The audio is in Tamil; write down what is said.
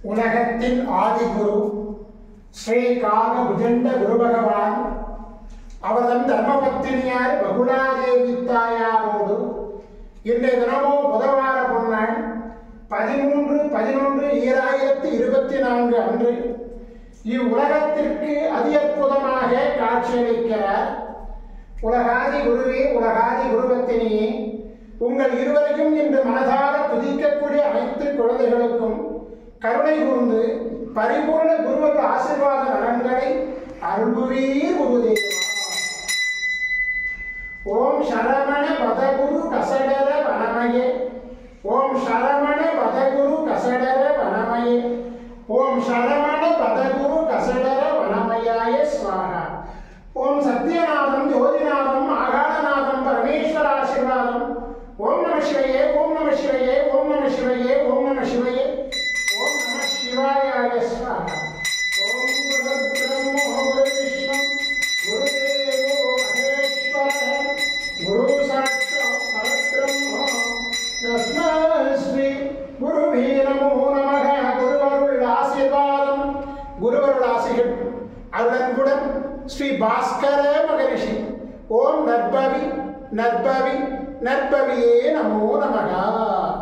உலகத்தின் ஆதிகுரு ஸ்ரீ காக புஜண்ட குரு பகவான் அவர்தம் தர்மபத்தினியார் பகுலாதேவி தாயாரோடு இன்றைய தினமோ புதவார பொன்னாள் பதிமூன்று பதினொன்று ஈராயிரத்தி இருபத்தி நான்கு அன்று இவ்வுலகத்திற்கு அதி அற்புதமாக காட்சியளிக்கிறார் உலகாதி குருவே உலகாதி குருவத்தினியே உங்கள் இருவரையும் இன்று மனதார துதிக்கக்கூடிய அனைத்து குழந்தைகளுக்கும் கருணை கூர்ந்து பரிபூர்ண குருவர்கள் ஆசீர்வாத நலன்களை அருள்புரீர் குருதேவா ஓம் சரவண பதகுரு கசடர வனமயே ஓம் சரவண பதகுரு கசடர வனமயே ஓம் சரவண பதகுரு கசடர வனமயாய ஸ்வாகா ஓம் சத்யநாதம் ஜோதிநாதம் ஆகாரநாதம் பரமேஸ்வர ஆசீர்வாதம் ஓம் நம சிவையே ஓம் நம சிவையே ஓம் நம சிவையே ஓம் நம சிவையே ஓம் நம சிவாயாய ஸ்வாகா ஓம் குரு பிரம்மோ குரு விஷ்ணு குருதேவோ மகேஸ்வர குரு சாட்சாத் பரபிரம்ம தஸ்மை குருவே நமோ நமக குருவருள் ஆசீர்வாதம் குருவருள் ஆசிகள் அருளன்புடன் ஸ்ரீ பாஸ்கர மகரிஷி ஓம் நற்பவி நற்பவி நற்பவியே நமோ நமகா